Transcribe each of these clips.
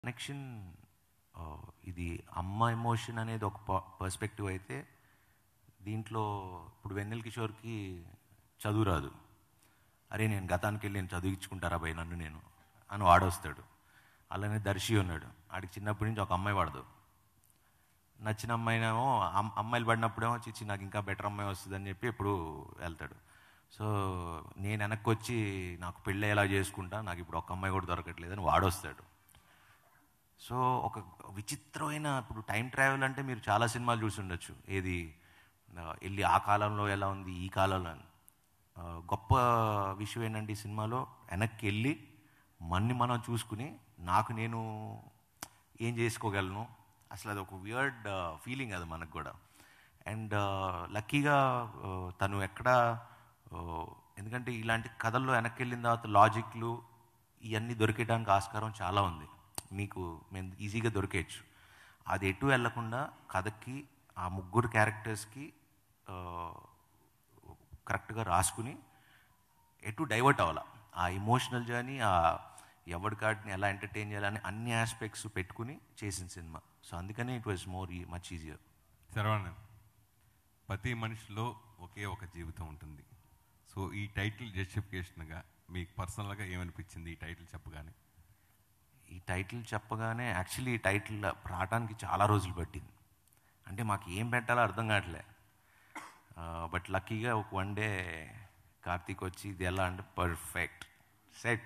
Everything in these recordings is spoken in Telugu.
కనెక్షన్ ఇది అమ్మ ఎమోషన్ అనేది ఒక పర్స్పెక్టివ్ అయితే దీంట్లో ఇప్పుడు వెన్నెల కిషోర్కి చదువు రాదు అరే నేను గతానికి వెళ్ళి నేను చదివించుకుంటారా భయ్ నన్ను నేను అని వాడొస్తాడు అలానే దర్శి ఉన్నాడు ఆడికి చిన్నప్పటి నుంచి ఒక అమ్మాయి వాడదు నచ్చిన అమ్మాయినేమో అమ్- అమ్మాయిలు పడినప్పుడేమో చిచ్చి నాకు ఇంకా బెటర్ అమ్మాయి వస్తుందని చెప్పి ఎప్పుడు వెళ్తాడు సో నేను వెనక్కి వచ్చి నాకు పెళ్ళి ఎలా చేసుకుంటా నాకు ఇప్పుడు ఒక అమ్మాయి కూడా దొరకట్లేదని వాడొస్తాడు సో ఒక విచిత్రమైన ఇప్పుడు టైం ట్రావెల్ అంటే మీరు చాలా సినిమాలు చూసి ఉండొచ్చు ఏది ఆ, వెళ్ళి ఆ కాలంలో ఎలా ఉంది ఈ కాలంలో అని. ఆ, గొప్ప విషయం ఏంటంటే ఈ సినిమాలో వెనక్కి వెళ్ళి మన్ని మనం చూసుకుని నాకు నేను ఏం చేసుకోగలను అసలు అది ఒక వియర్డ్ ఫీలింగ్ అది మనకు కూడా అండ్ లక్కీగా తను ఎక్కడ ఆ, ఎందుకంటే ఇలాంటి కథల్లో వెనక్కి వెళ్ళిన తర్వాత లాజిక్లు ఇవన్నీ దొరికేయడానికి ఆస్కారం చాలా ఉంది మీకు మేము ఈజీగా దొరికేయచ్చు అది ఎటు వెళ్లకుండా కథకి ఆ ముగ్గురు క్యారెక్టర్స్కి కరెక్ట్గా రాసుకుని ఎటు డైవర్ట్ అవ్వాల ఆ ఇమోషనల్ జర్నీ ఆ ఎవరి కార్డ్ని ఎలా ఎంటర్టైన్ చేయాలని అన్ని ఆస్పెక్ట్స్ పెట్టుకుని చేసిన సినిమా సో అందుకని it was more much easier Saravanan ప్రతి మనిషిలో ఒకే ఒక జీవితం ఉంటుంది సో ఈ టైటిల్ జస్టిఫికేషన్గా మీకు పర్సనల్గా ఏమనిపించింది ఈ టైటిల్ చెప్పగానే ఈ టైటిల్ చెప్పగానే యాక్చువల్లీ ఈ టైటిల్ రావడానికి చాలా రోజులు పట్టింది అంటే మాకు ఏం పెట్టాలో అర్థం కావట్లే బట్ లక్కీగా ఒక వన్ డే కార్తీక్ వచ్చి ఇది ఎలా అంటే పర్ఫెక్ట్ సెట్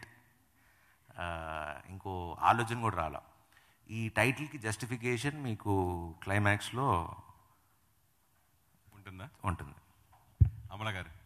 ఇంకో ఆలోచన కూడా రాలా ఈ టైటిల్కి జస్టిఫికేషన్ మీకు క్లైమాక్స్లో ఉంటుందా ఉంటుంది అమల గారు